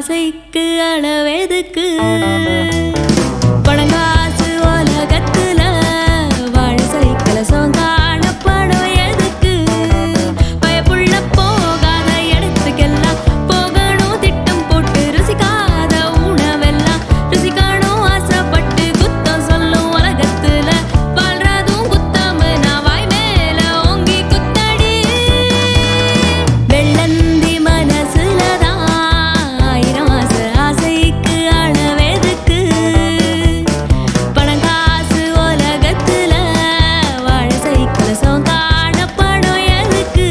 ஆசைக்கு அளவெதுக்கு பணங்காசு உலகத்துல வாழ சைக்கிள சோங்கானப்படம் எதுக்கு பயப்புள்ள போகாத இடத்துக்கெல்லாம் போகணும் திட்டம் போட்டு ருசிக்காத உணவெல்லாம் ருசிக்கணும் ஆசைப்பட்டு குத்தம் சொல்லும் உலகத்துல வாழ்றதும் குத்தம் நான் வாய் மேல ஓங்கி குத்தடி வெள்ளந்தி மனசுலதான் ஆயிரம் ஆசை ஆசைக்கு அளவெதுக்கு பணங்காசு உலகத்துல வாழ சைக்கிள சோங்கான படம் எதுக்கு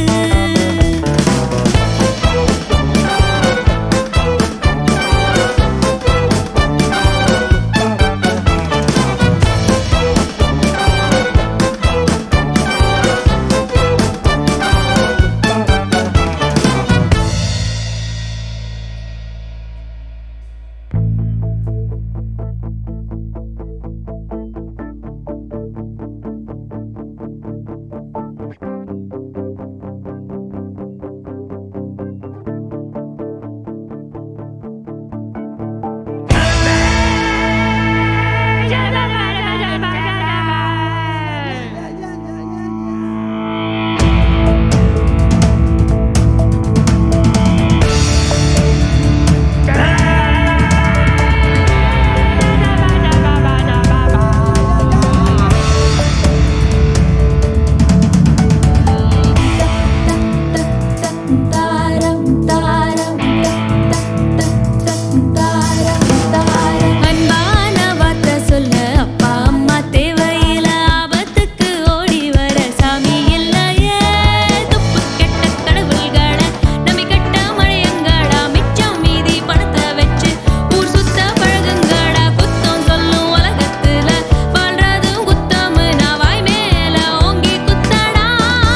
அன்பான வார்த்தை சொல்ல அப்பா அம்மா தேவையில்ல ஆபத்துக்கு ஓடி வர சாமி இல்லையே துப்பு கெட்ட கடவுள்களை நம்பி கட்ட மழையங்கடா மிச்சம் மீதி பணத்தை வச்சு ஊர் சுத்த பழகுங்கடா குத்தம் சொல்லும் உலகத்துல வாழ்றதும் குத்தம் நான் வாய் மேல ஓங்கி குத்தடா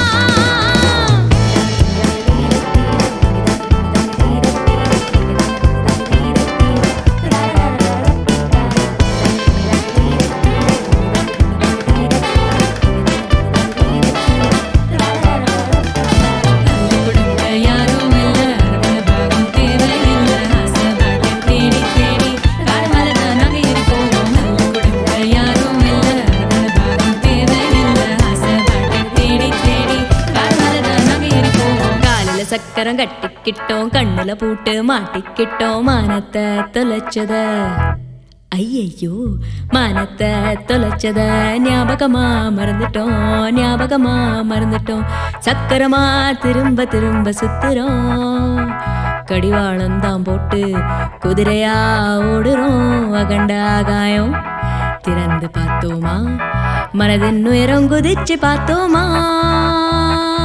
கொடுக்க யாரும் இல்ல அரவண பாகம் தேவையில்ல ஆசைப்பட்டு தேடி தேடி காலமலர நகை இருக்கோம் நல்ல கொடுக்க யாரும் இல்ல அரவண பாகம் தேவையில்ல ஆசைப்பட்டு தேடி தேடி காலமலர நகை இருக்கோம் காலில சக்கரம் கட்டிக்கிட்டோம் கண்ணுல பூட்டு மாட்டிக்கிட்டோம் மானத்தை தொலைச்சத ஐயையோ மானத்தை தொலைச்சத ஞாபகமா மறந்துட்டோம் ஞாபகமா மறந்துட்டோம் சக்கரமா திரும்ப திரும்ப சுத்துறோம் கடிவாளம் தான் போட்டு குதிரையா ஓடுறோம் அகண்ட ஆகாயம் திறந்து பார்த்தோமா மனதின் உயரம் குதிச்சு பார்த்தோமா